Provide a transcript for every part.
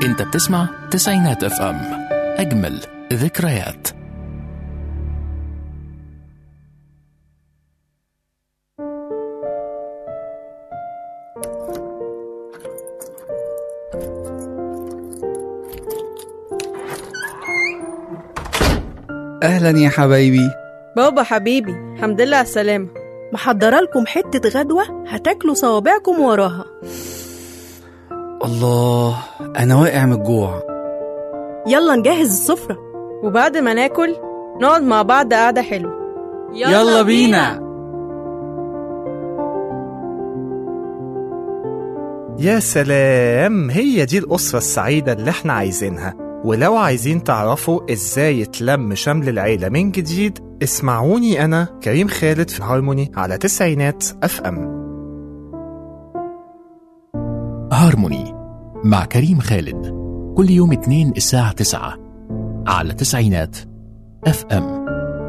انت بتسمع تسعينات اف ام اجمل ذكريات أهلا يا حبايبي بابا حبيبي الحمد لله على السلامة محضرة لكم حتة غدوة هتاكلوا صوابعكم وراها الله أنا واقع من الجوع يلا نجهز السفرة وبعد ما ناكل نقعد مع بعض قعدة حلوة يلا بينا. يا سلام هي دي الأسرة السعيدة اللي احنا عايزينها ولو عايزين تعرفوا ازاي يتلم شمل العيلة من جديد اسمعوني أنا كريم خالد في هارموني على تسعينات أف أم هارموني مع كريم خالد كل يوم اثنين الساعة تسعة على تسعينات اف ام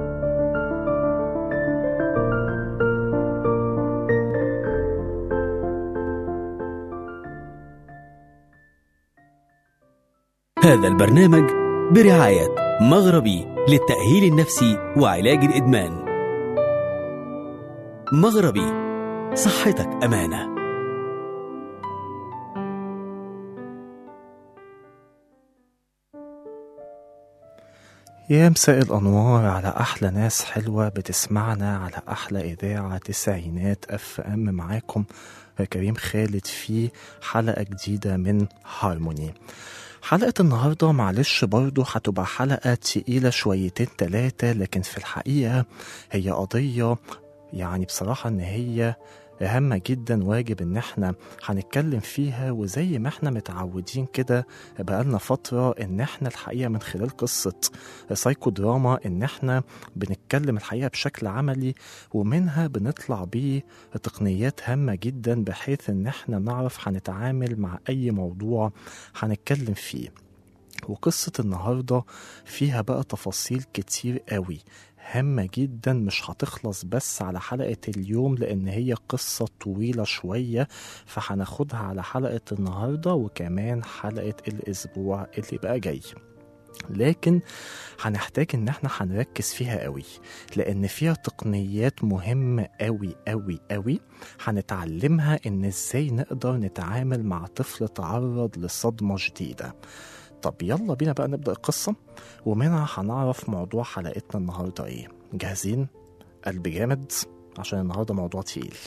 هذا البرنامج برعاية مغربي للتأهيل النفسي وعلاج الإدمان مغربي صحتك أمانة يا مساء الأنوار على أحلى ناس حلوة بتسمعنا على أحلى إذاعة تسعينات أف أم معاكم كريم خالد في حلقة جديدة من هارموني حلقة النهاردة معلش برضو هتبقى حلقة تقيلة شويتين تلاتة لكن في الحقيقة هي قضية يعني بصراحة إن هي هامة جدا واجب إن احنا هنتكلم فيها وزي ما احنا متعودين كده بقالنا فترة إن احنا الحقيقة من خلال قصة سايكو دراما إن احنا بنتكلم الحقيقة بشكل عملي ومنها بنطلع بتقنيات هامة جدا بحيث إن احنا نعرف هنتعامل مع أي موضوع هنتكلم فيه وقصة النهاردة فيها بقى تفاصيل كتير قوي هامة جدا مش هتخلص بس على حلقة اليوم لأن هي قصة طويلة شوية فهناخدها على حلقة النهاردة وكمان حلقة الأسبوع اللي بقى جاي لكن هنحتاج ان احنا هنركز فيها قوي لان فيها تقنيات مهمة قوي قوي قوي هنتعلمها ان ازاي نقدر نتعامل مع طفل تعرض لصدمة جديدة طب يلا بينا بقى نبدأ القصة ومنها هنعرف موضوع حلقتنا النهاردة ايه جاهزين؟ قلب جامد عشان النهاردة موضوع تقيل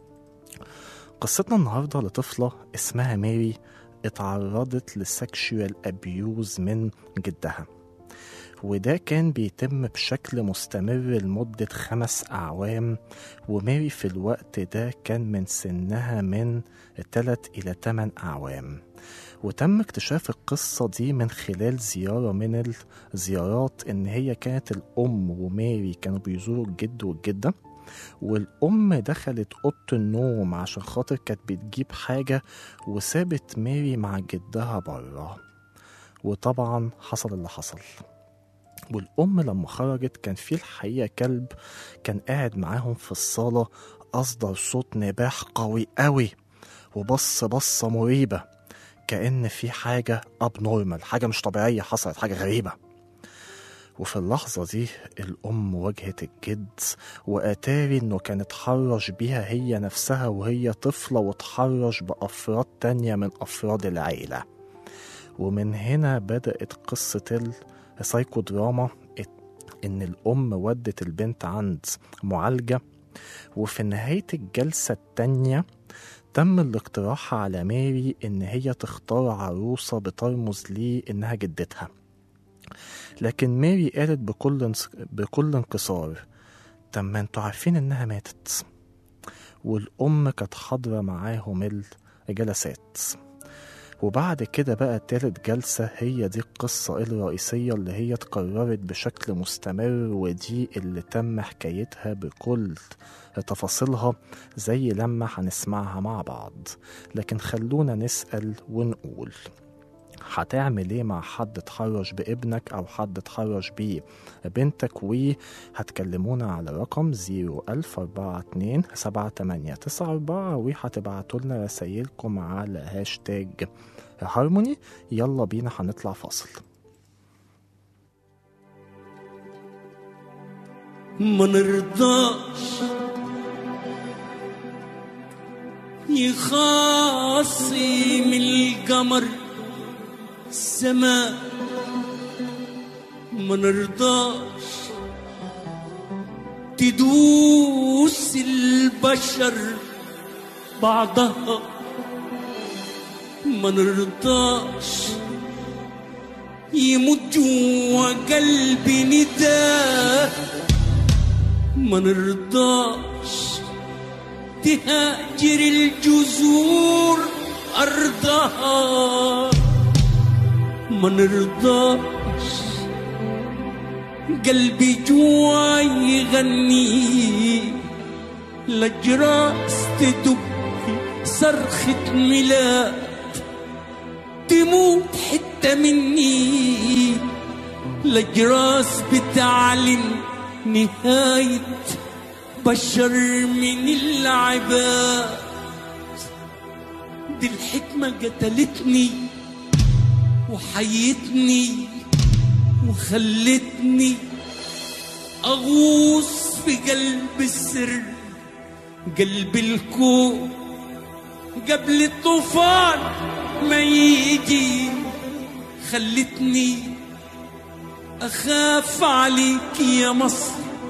قصتنا النهاردة لطفلة اسمها ماري اتعرضت لسكشوال ابيوز من جدها وده كان بيتم بشكل مستمر لمدة خمس أعوام وماري في الوقت ده كان من سنها من 3 إلى 8 أعوام وتم اكتشاف القصة دي من خلال زيارة من الزيارات إن هي كانت الأم وماري كانوا بيزوروا الجد والجدة والأم دخلت أوضة النوم عشان خاطر كانت بتجيب حاجة وسابت ماري مع جدها برا وطبعا حصل اللي حصل والأم لما خرجت كان في الحقيقة كلب كان قاعد معاهم في الصالة أصدر صوت نباح قوي قوي وبص بصة مريبة كأن في حاجة أبنورمال حاجة مش طبيعية حصلت حاجة غريبة وفي اللحظة دي الأم واجهت الجد وأتاري إنه كان اتحرش بيها هي نفسها وهي طفلة واتحرش بأفراد تانية من أفراد العيلة ومن هنا بدأت قصة السايكو دراما إن الأم ودت البنت عند معالجة وفي نهاية الجلسة التانية تم الاقتراح على ماري إن هي تختار عروسة بترمز ليه إنها جدتها لكن ماري قالت بكل بكل انكسار طب ما انتوا عارفين إنها ماتت والأم كانت حاضرة معاهم الجلسات وبعد كده بقى تالت جلسة هي دي القصة الرئيسية اللي هي اتكررت بشكل مستمر ودي اللي تم حكايتها بكل تفاصيلها زي لما هنسمعها مع بعض لكن خلونا نسأل ونقول هتعمل ايه مع حد اتحرش بابنك او حد اتحرش ببنتك وهتكلمونا على رقم 01042 7894 وهتبعتوا لنا رسايلكم على هاشتاج هارموني يلا بينا هنطلع فاصل ما نرضاش يخاصم القمر السماء ما نرضاش تدوس البشر بعضها ما نرضاش يموت جوا قلبي نداه ما نرضاش تهاجر الجذور أرضها ما نرضاش قلبي جوا يغني الأجراس تدب صرخة ميلاد تموت حتة مني الأجراس بتعلن نهاية بشر من العباد دي الحكمة قتلتني وحيتني وخلتني أغوص في قلب السر قلب الكون قبل الطوفان ما يجي خلتني أخاف عليك يا مصر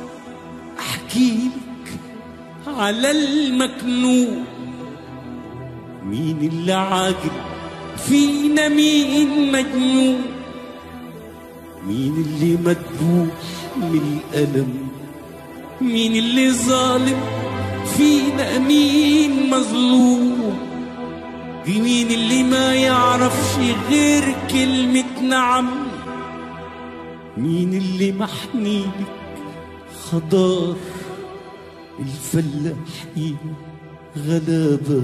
أحكيلك على المكنون مين اللي عاقل فينا مين مجنون مين اللي مدبوح من الألم مين اللي ظالم فينا مين مظلوم مين اللي ما يعرفش غير كلمة نعم مين اللي محنيلك خضار الفلاحين غلابة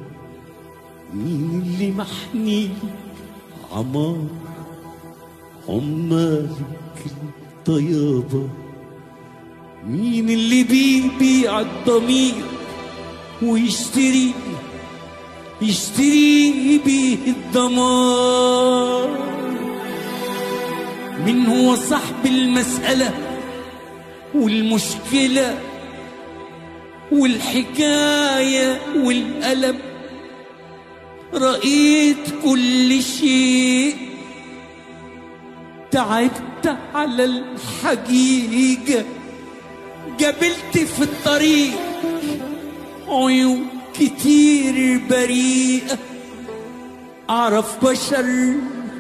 مين اللي محنيلك عمار عمالك الطيابة مين اللي بيبيع الضمير ويشتري يشتري بيه الدمار من هو صاحب المسألة والمشكلة والحكاية والألم رأيت كل شيء تعبت على الحقيقة قابلت في الطريق عيون كتير بريئة أعرف بشر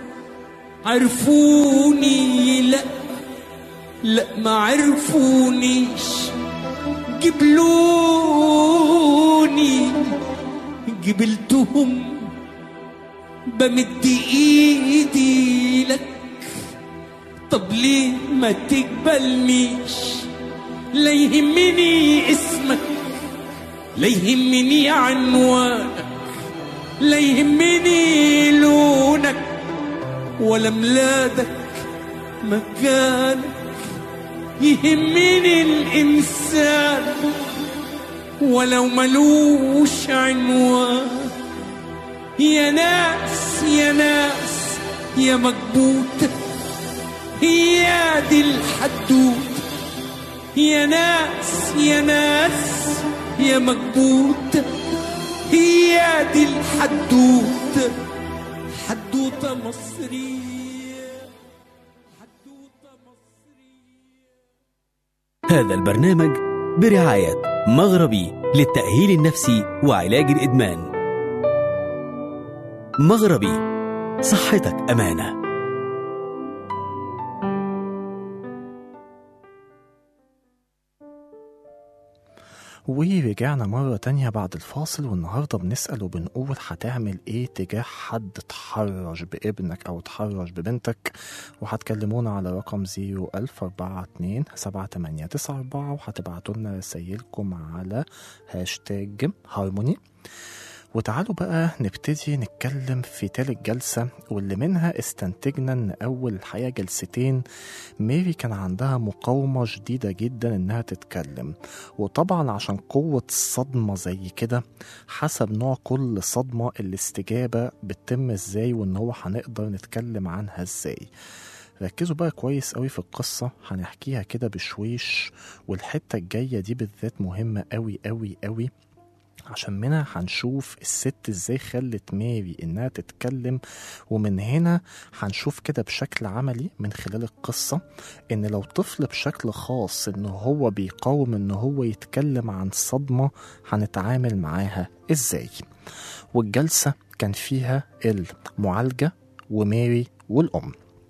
عرفوني لا لا ما عرفونيش قبلوني قبلتهم بمد ايدي لك طب ليه ما تقبلنيش لا يهمني اسمك لا يهمني عنوانك لا يهمني لونك ولا ميلادك مكانك يهمني الإنسان ولو ملوش عنوان يا ناس يا ناس يا مكبوت هي دي الحدوت يا ناس يا ناس يا مكبوت هي دي الحدوت حدوتة مصرية حدوتة مصرية هذا البرنامج برعاية مغربي للتأهيل النفسي وعلاج الإدمان مغربي صحتك أمانة ورجعنا مرة تانية بعد الفاصل والنهاردة بنسأل وبنقول هتعمل ايه تجاه حد اتحرش بابنك او اتحرش ببنتك وهتكلمونا على رقم 01042 7894 وهتبعتوا لنا رسايلكم على هاشتاج هارموني وتعالوا بقى نبتدي نتكلم في تالت جلسة واللي منها استنتجنا ان اول الحقيقة جلستين ميري كان عندها مقاومة شديدة جدا انها تتكلم وطبعا عشان قوة الصدمة زي كده حسب نوع كل صدمة الاستجابة بتتم ازاي وان هو هنقدر نتكلم عنها ازاي ركزوا بقى كويس قوي في القصة هنحكيها كده بشويش والحتة الجاية دي بالذات مهمة قوي قوي قوي عشان منها هنشوف الست ازاي خلت ماري انها تتكلم ومن هنا هنشوف كده بشكل عملي من خلال القصة ان لو طفل بشكل خاص ان هو بيقاوم ان هو يتكلم عن صدمة هنتعامل معاها ازاي والجلسة كان فيها المعالجة وماري والأم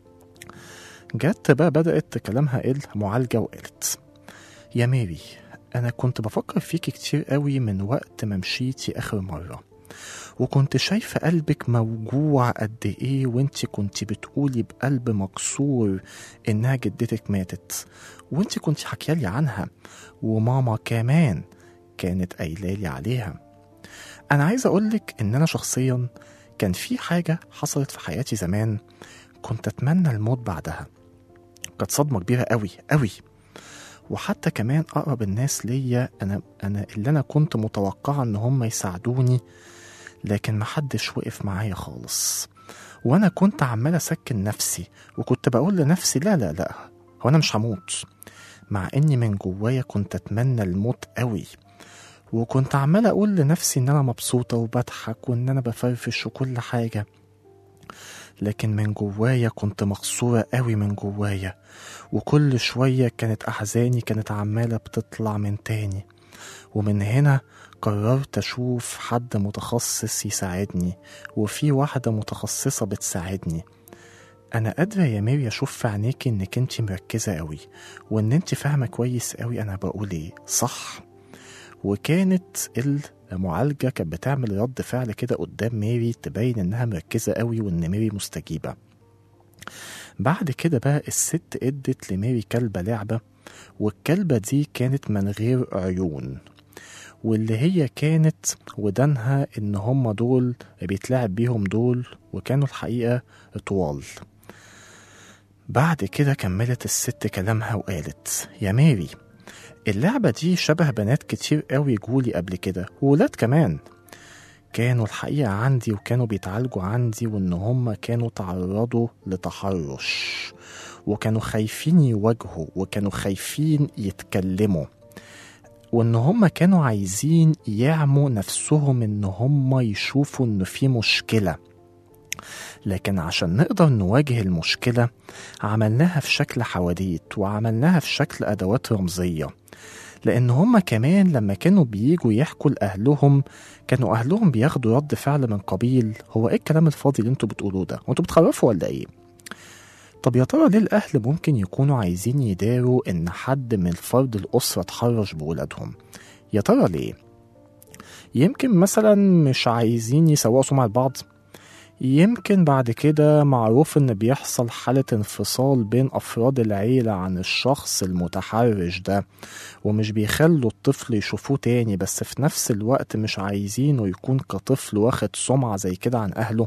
جت بقى بدأت كلامها المعالجة وقالت يا ماري أنا كنت بفكر فيكي كتير قوي من وقت ما مشيتي آخر مرة وكنت شايفة قلبك موجوع قد إيه وإنتي كنت بتقولي بقلب مكسور إنها جدتك ماتت وإنتي كنت حكيالي عنها وماما كمان كانت قايلالي عليها أنا عايز أقولك إن أنا شخصيا كان في حاجة حصلت في حياتي زمان كنت أتمنى الموت بعدها كانت صدمة كبيرة قوي قوي وحتى كمان أقرب الناس ليا أنا أنا اللي أنا كنت متوقعة إن هم يساعدوني لكن محدش وقف معايا خالص وأنا كنت عمال أسكن نفسي وكنت بقول لنفسي لا لا لا هو أنا مش هموت مع إني من جوايا كنت أتمنى الموت قوي وكنت عمال أقول لنفسي إن أنا مبسوطة وبضحك وإن أنا بفرفش وكل حاجة لكن من جوايا كنت مقصورة قوي من جوايا وكل شوية كانت أحزاني كانت عمالة بتطلع من تاني ومن هنا قررت أشوف حد متخصص يساعدني وفي واحدة متخصصة بتساعدني أنا قادرة يا ميري أشوف في عينيكي إنك أنت مركزة قوي وإن أنت فاهمة كويس قوي أنا بقول إيه صح وكانت المعالجة كانت بتعمل رد فعل كده قدام ميري تبين إنها مركزة قوي وإن ميري مستجيبة بعد كده بقى الست ادت لميري كلبة لعبة والكلبة دي كانت من غير عيون واللي هي كانت ودانها ان هم دول بيتلعب بيهم دول وكانوا الحقيقة طوال بعد كده كملت الست كلامها وقالت يا ميري اللعبة دي شبه بنات كتير قوي جولي قبل كده وولاد كمان كانوا الحقيقة عندي وكانوا بيتعالجوا عندي وإن هم كانوا تعرضوا لتحرش وكانوا خايفين يواجهوا وكانوا خايفين يتكلموا وإن هم كانوا عايزين يعموا نفسهم إن هم يشوفوا إن في مشكلة لكن عشان نقدر نواجه المشكلة عملناها في شكل حواديت وعملناها في شكل أدوات رمزية لأن هما كمان لما كانوا بييجوا يحكوا لأهلهم كانوا أهلهم بياخدوا رد فعل من قبيل هو إيه الكلام الفاضي اللي انتوا بتقولوه ده؟ وانتوا بتخرفوا ولا إيه؟ طب يا ترى ليه الأهل ممكن يكونوا عايزين يداروا إن حد من فرد الأسرة اتحرش بولادهم؟ يا ترى ليه؟ يمكن مثلا مش عايزين يسوقوا سمعة بعض يمكن بعد كده معروف إن بيحصل حالة انفصال بين أفراد العيلة عن الشخص المتحرش ده ومش بيخلوا الطفل يشوفوه تاني بس في نفس الوقت مش عايزينه يكون كطفل واخد سمعة زي كده عن أهله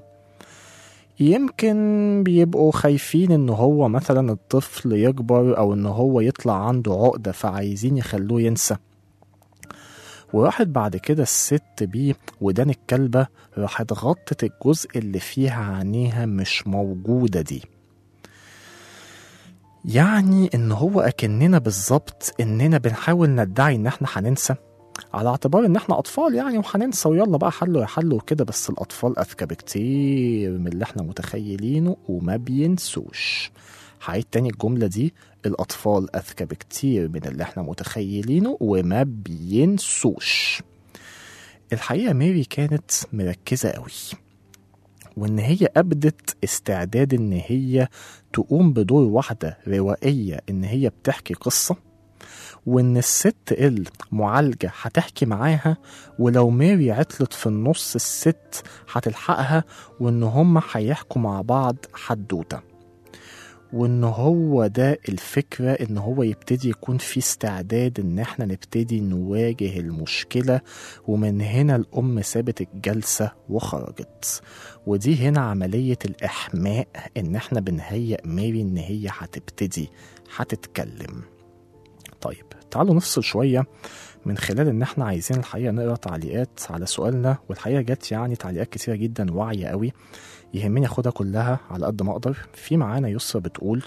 يمكن بيبقوا خايفين ان هو مثلا الطفل يكبر او ان هو يطلع عنده عقدة فعايزين يخلوه ينسى وراحت بعد كده الست بيه ودان الكلبة راحت غطت الجزء اللي فيها عينيها مش موجودة دي يعني ان هو اكننا بالظبط اننا بنحاول ندعي ان احنا هننسى على اعتبار ان احنا اطفال يعني وهننسى ويلا بقى حلوا يا حلوا وكده بس الاطفال اذكى بكتير من اللي احنا متخيلينه وما بينسوش هعيد تاني الجملة دي الأطفال أذكى بكتير من اللي احنا متخيلينه وما بينسوش الحقيقة ميري كانت مركزة قوي وإن هي أبدت استعداد إن هي تقوم بدور واحدة روائية إن هي بتحكي قصة وإن الست المعالجة هتحكي معاها ولو ميري عطلت في النص الست هتلحقها وإن هما هيحكوا مع بعض حدوتة وان هو ده الفكرة ان هو يبتدي يكون في استعداد ان احنا نبتدي نواجه المشكلة ومن هنا الام سابت الجلسة وخرجت ودي هنا عملية الإحماء إن إحنا بنهيئ ماري إن هي هتبتدي هتتكلم طيب تعالوا نفصل شوية من خلال إن إحنا عايزين الحقيقة نقرأ تعليقات على سؤالنا والحقيقة جت يعني تعليقات كتيرة جدا واعية قوي يهمني أخدها كلها على قد ما أقدر في معانا يسرا بتقول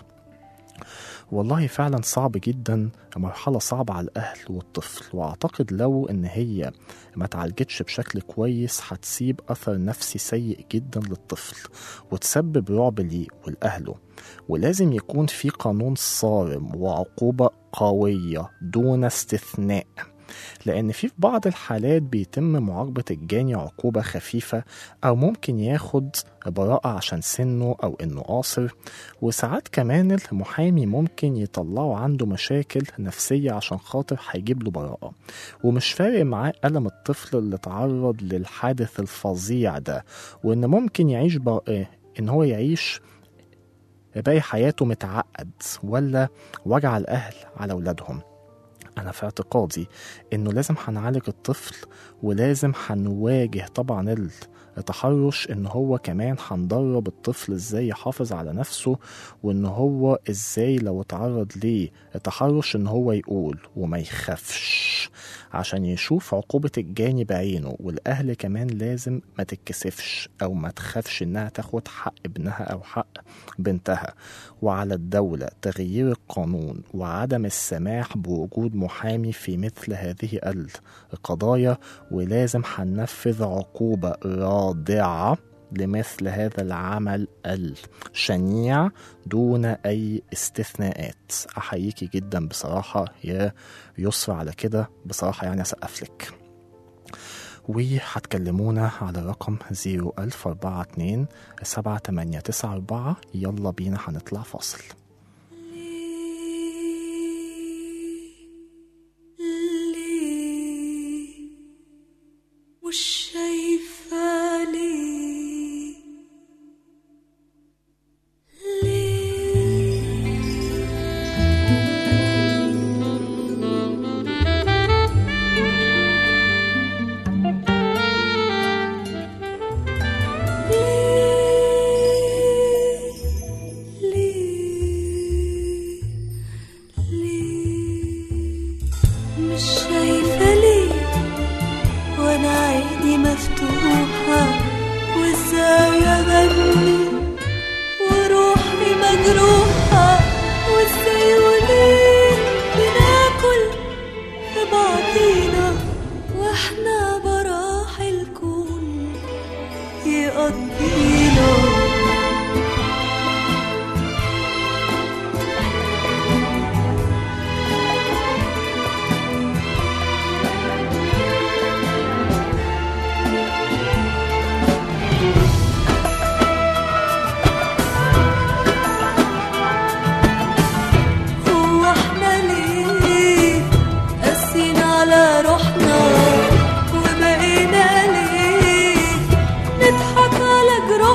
والله فعلا صعب جدا مرحلة صعبة على الأهل والطفل وأعتقد لو إن هي ما تعالجتش بشكل كويس هتسيب أثر نفسي سيء جدا للطفل وتسبب رعب ليه ولأهله ولازم يكون في قانون صارم وعقوبة قوية دون استثناء لأن في بعض الحالات بيتم معاقبة الجاني عقوبة خفيفة أو ممكن ياخد براءة عشان سنه أو إنه قاصر وساعات كمان المحامي ممكن يطلعوا عنده مشاكل نفسية عشان خاطر هيجيب له براءة ومش فارق معاه ألم الطفل اللي تعرض للحادث الفظيع ده وإن ممكن يعيش بقى إن هو يعيش باقي حياته متعقد ولا وجع الأهل على أولادهم أنا في اعتقادي إنه لازم هنعالج الطفل ولازم هنواجه طبعا التحرش إن هو كمان هندرب الطفل إزاي يحافظ على نفسه وإن هو إزاي لو اتعرض ليه تحرش إن هو يقول وما يخافش عشان يشوف عقوبة الجاني بعينه والأهل كمان لازم ما تتكسفش أو ما تخافش إنها تاخد حق ابنها أو حق بنتها وعلى الدولة تغيير القانون وعدم السماح بوجود محامي في مثل هذه القضايا ولازم هننفذ عقوبة رادعة لمثل هذا العمل الشنيع دون أي استثناءات أحييكي جدا بصراحة يا يسرى على كده بصراحة يعني أسقف لك وهتكلمونا على رقم 01042 7894 يلا بينا هنطلع فاصل ليه مش شايفة ليه ليه ليه ليه مش شايفة ليه وانا عيني مفتوحة وازاي اغني وروحي مجروحة وازاي وليه بناكل في بعضينا واحنا براح الكون يقضينا هو احنا ليه قاسيين على روحنا وبقينا ليه نضحك على جروحنا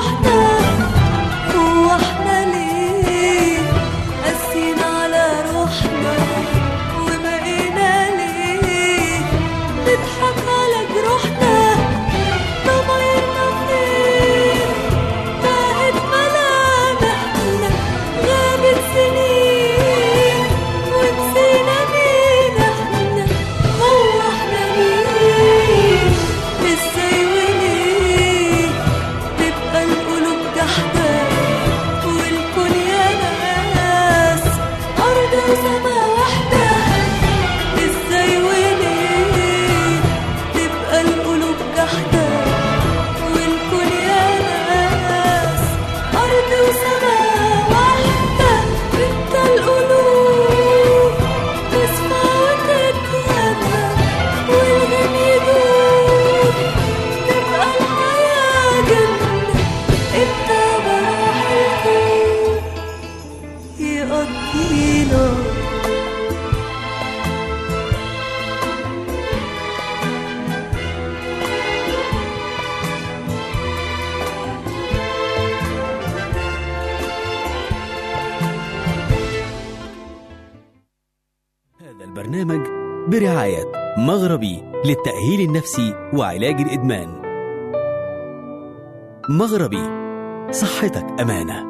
برعاية مغربي للتأهيل النفسي وعلاج الإدمان مغربي صحتك أمانة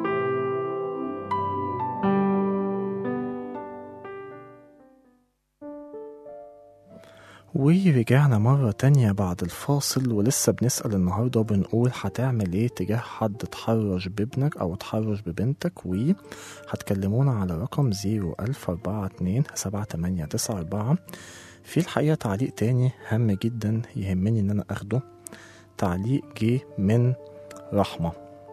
ورجعنا مرة تانية بعد الفاصل ولسه بنسأل النهاردة وبنقول هتعمل ايه تجاه حد اتحرش بابنك أو اتحرش ببنتك وهتكلمونا على رقم زيرو ألف أربعة اتنين سبعة تمانية تسعة أربعة في الحقيقة تعليق تاني هام جدا يهمني إن أنا أخده تعليق جه من رحمة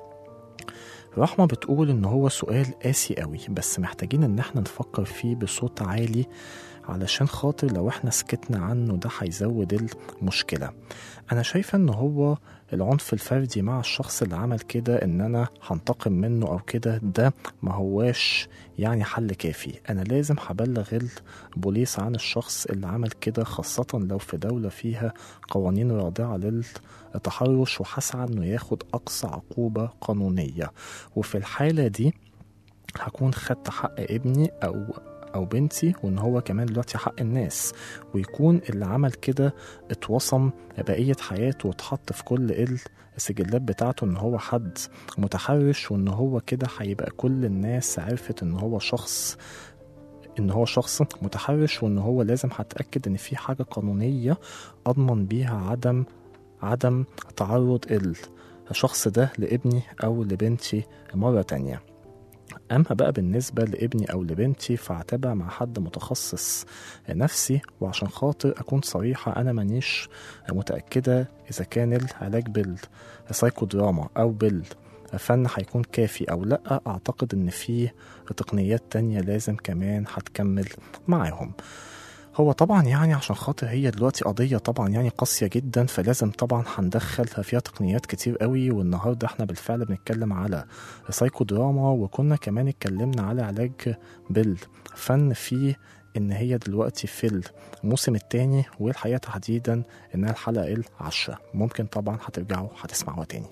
رحمة بتقول إن هو سؤال قاسي قوي بس محتاجين إن احنا نفكر فيه بصوت عالي علشان خاطر لو احنا سكتنا عنه ده هيزود المشكلة أنا شايفة إن هو العنف الفردي مع الشخص اللي عمل كده إن أنا هنتقم منه أو كده ده ما هواش يعني حل كافي أنا لازم هبلغ البوليس عن الشخص اللي عمل كده خاصة لو في دولة فيها قوانين رادعة للتحرش وهسعى إنه ياخد أقصى عقوبة قانونية وفي الحالة دي هكون خدت حق ابني أو او بنتي وان هو كمان دلوقتي حق الناس ويكون اللي عمل كده اتوصم بقية حياته واتحط في كل السجلات بتاعته ان هو حد متحرش وان هو كده هيبقى كل الناس عرفت ان هو شخص ان هو شخص متحرش وان هو لازم هتأكد ان في حاجة قانونية اضمن بيها عدم عدم تعرض الشخص ده لابني او لبنتي مرة تانية أما بقى بالنسبة لابني أو لبنتي فاعتبر مع حد متخصص نفسي وعشان خاطر أكون صريحة أنا مانيش متأكدة إذا كان العلاج بالسايكودراما أو بالفن هيكون كافي أو لأ أعتقد إن في تقنيات تانية لازم كمان هتكمل معاهم هو طبعا يعني عشان خاطر هي دلوقتي قضية طبعا يعني قاسية جدا فلازم طبعا هندخل فيها تقنيات كتير قوي والنهاردة احنا بالفعل بنتكلم على سايكو دراما وكنا كمان اتكلمنا على علاج بالفن في ان هي دلوقتي في الموسم الثاني والحقيقة تحديدا انها الحلقة العشرة ممكن طبعا هترجعوا هتسمعوها تاني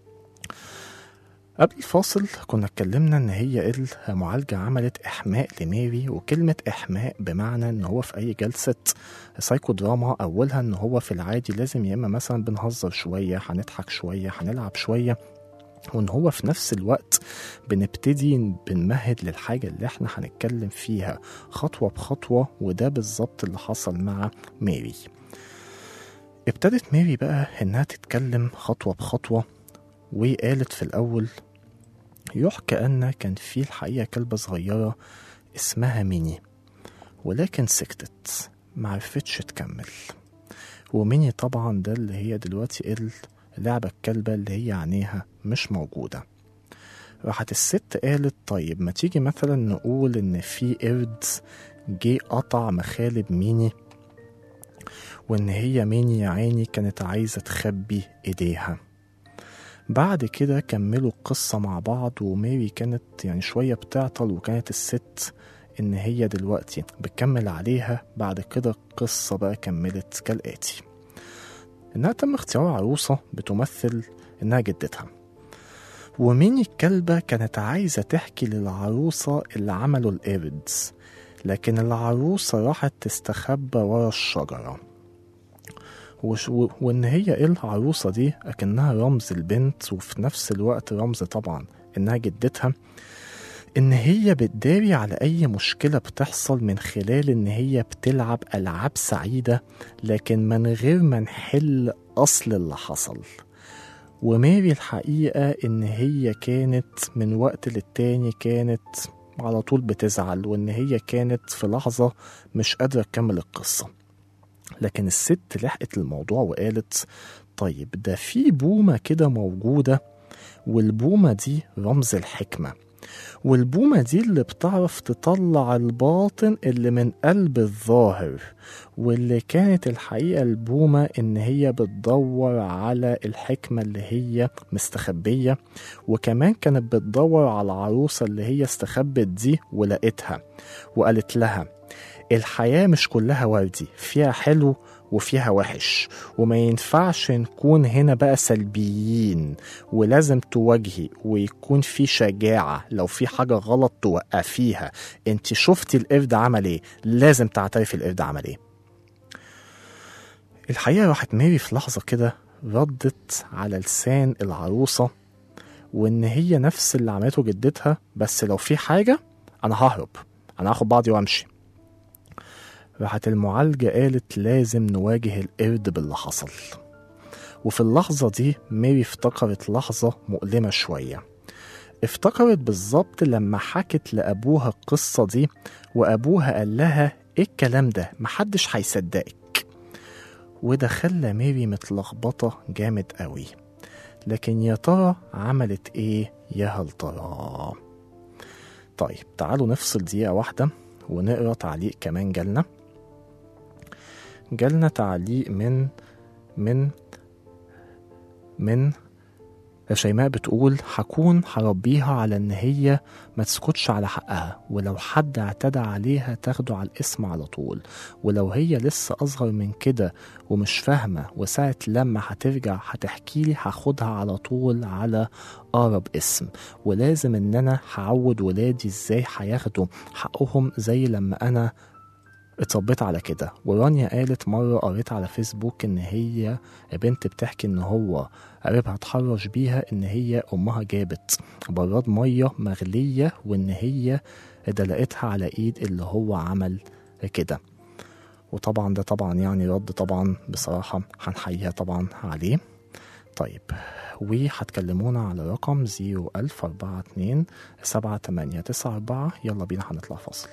قبل الفاصل كنا اتكلمنا ان هي المعالجة عملت احماء لميري وكلمة احماء بمعنى ان هو في اي جلسة سايكو دراما اولها ان هو في العادي لازم يا اما مثلا بنهزر شوية هنضحك شوية هنلعب شوية وان هو في نفس الوقت بنبتدي بنمهد للحاجة اللي احنا هنتكلم فيها خطوة بخطوة وده بالظبط اللي حصل مع ميري ابتدت ميري بقى انها تتكلم خطوة بخطوة وقالت في الأول يحكى أن كان في الحقيقة كلبة صغيرة اسمها ميني ولكن سكتت معرفتش تكمل وميني طبعا ده اللي هي دلوقتي اللعبة الكلبة اللي هي عينيها مش موجودة راحت الست قالت طيب ما تيجي مثلا نقول ان في قرد جه قطع مخالب ميني وان هي ميني يا عيني كانت عايزة تخبي ايديها بعد كده كملوا القصة مع بعض وميري كانت يعني شوية بتعطل وكانت الست إن هي دلوقتي بتكمل عليها بعد كده القصة بقى كملت كالآتي إنها تم اختيار عروسة بتمثل إنها جدتها وميني الكلبة كانت عايزة تحكي للعروسة اللي عملوا القرد لكن العروسة راحت تستخبى ورا الشجرة وش و... وان هي ايه العروسه دي اكنها رمز البنت وفي نفس الوقت رمز طبعا انها جدتها ان هي بتداري على اي مشكله بتحصل من خلال ان هي بتلعب العاب سعيده لكن من غير ما نحل اصل اللي حصل وماري الحقيقه ان هي كانت من وقت للتاني كانت على طول بتزعل وان هي كانت في لحظه مش قادره تكمل القصه لكن الست لحقت الموضوع وقالت طيب ده في بومة كده موجودة والبومة دي رمز الحكمة والبومة دي اللي بتعرف تطلع الباطن اللي من قلب الظاهر واللي كانت الحقيقة البومة إن هي بتدور على الحكمة اللي هي مستخبية وكمان كانت بتدور على العروسة اللي هي استخبت دي ولقيتها وقالت لها الحياة مش كلها وردي فيها حلو وفيها وحش وما ينفعش نكون هنا بقى سلبيين ولازم تواجهي ويكون في شجاعة لو في حاجة غلط توقفيها انت شفتي القرد عمل ايه لازم تعترفي القرد عمل ايه الحقيقة راحت ماري في لحظة كده ردت على لسان العروسة وإن هي نفس اللي عملته جدتها بس لو في حاجة أنا ههرب أنا هاخد بعضي وأمشي راحت المعالجة قالت لازم نواجه القرد باللي حصل وفي اللحظة دي ماري افتكرت لحظة مؤلمة شوية افتكرت بالظبط لما حكت لأبوها القصة دي وأبوها قال لها إيه الكلام ده محدش هيصدقك وده خلى ماري متلخبطة جامد قوي لكن يا ترى عملت إيه يا هل ترى طيب تعالوا نفصل دقيقة واحدة ونقرا تعليق كمان جالنا جالنا تعليق من من من شيماء بتقول هكون هربيها على ان هي ما تسكتش على حقها ولو حد اعتدى عليها تاخده على الاسم على طول ولو هي لسه اصغر من كده ومش فاهمة وساعة لما هترجع هتحكي لي هاخدها على طول على اقرب اسم ولازم ان انا هعود ولادي ازاي هياخدوا حقهم زي لما انا اتربيت على كده ورانيا قالت مرة قريت على فيسبوك إن هي بنت بتحكي إن هو قريبها اتحرش بيها إن هي أمها جابت براد مية مغلية وإن هي دلقتها على إيد اللي هو عمل كده وطبعا ده طبعا يعني رد طبعا بصراحة هنحييها طبعا عليه طيب وهتكلمونا على رقم 01042 7894 يلا بينا هنطلع فاصل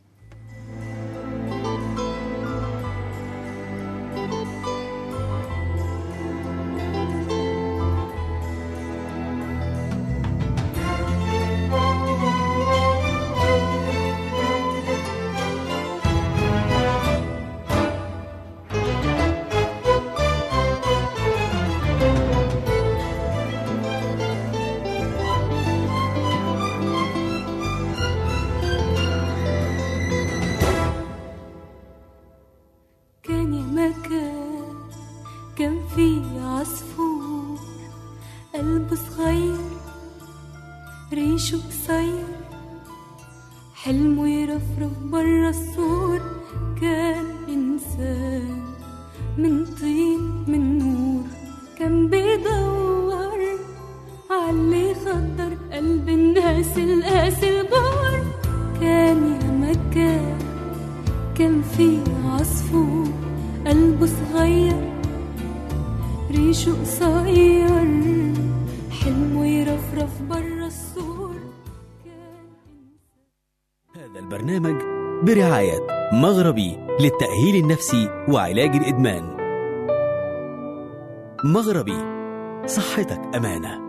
كان يا مكان كان في عصفور قلبه صغير ريشه قصير حلمه يرفرف برا السور كان إنسان من طين من نور كان بيدور عاللي خضر قلب الناس القاسي البور كان يا مكان كان في عصفور قلبه صغير ريشه قصير حلمه يرفرف برا السور كان هذا البرنامج برعاية مغربي للتأهيل النفسي وعلاج الإدمان مغربي صحتك أمانة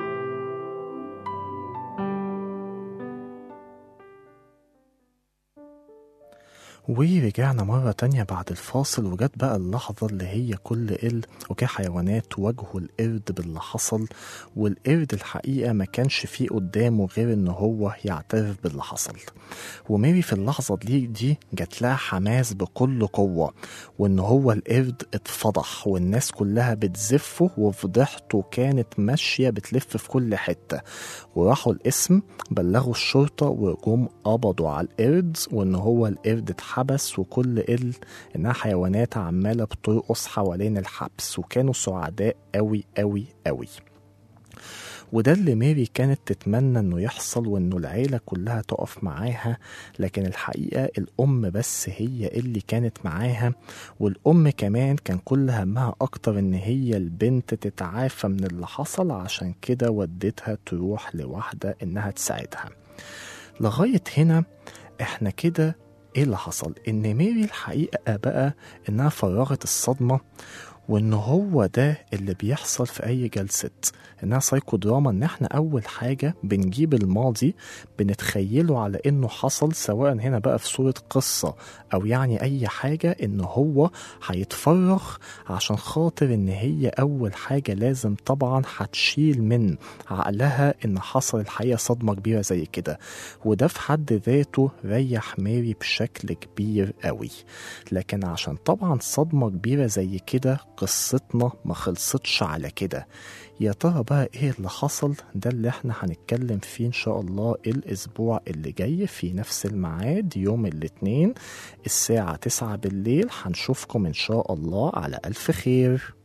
ورجعنا مرة تانية بعد الفاصل وجت بقى اللحظة اللي هي كل ال وكي حيوانات واجهوا القرد باللي حصل والقرد الحقيقة ما كانش فيه قدامه غير ان هو يعترف باللي حصل وماري في اللحظة دي دي جات لها حماس بكل قوة وان هو القرد اتفضح والناس كلها بتزفه وفضحته كانت ماشية بتلف في كل حتة وراحوا القسم بلغوا الشرطة وجم قبضوا على القرد وان هو القرد اتحبس وكل ال انها حيوانات عمالة بترقص حوالين الحبس وكانوا سعداء قوي قوي قوي وده اللي ماري كانت تتمنى انه يحصل وانه العيلة كلها تقف معاها لكن الحقيقة الأم بس هي اللي كانت معاها والأم كمان كان كل همها أكتر إن هي البنت تتعافى من اللي حصل عشان كده ودتها تروح لواحدة إنها تساعدها لغاية هنا احنا كده ايه اللي حصل ان ميري الحقيقة بقى انها فرغت الصدمة وان هو ده اللي بيحصل في اي جلسة انها سايكو دراما ان احنا اول حاجة بنجيب الماضي بنتخيله على انه حصل سواء هنا بقى في صورة قصة او يعني اي حاجة ان هو هيتفرغ عشان خاطر ان هي اول حاجة لازم طبعا هتشيل من عقلها ان حصل الحقيقة صدمة كبيرة زي كده وده في حد ذاته ريح ماري بشكل كبير قوي لكن عشان طبعا صدمة كبيرة زي كده قصتنا ما خلصتش على كده يا ترى بقى ايه اللي حصل ده اللي احنا هنتكلم فيه ان شاء الله الاسبوع اللي جاي في نفس الميعاد يوم الاثنين الساعة تسعة بالليل هنشوفكم ان شاء الله على الف خير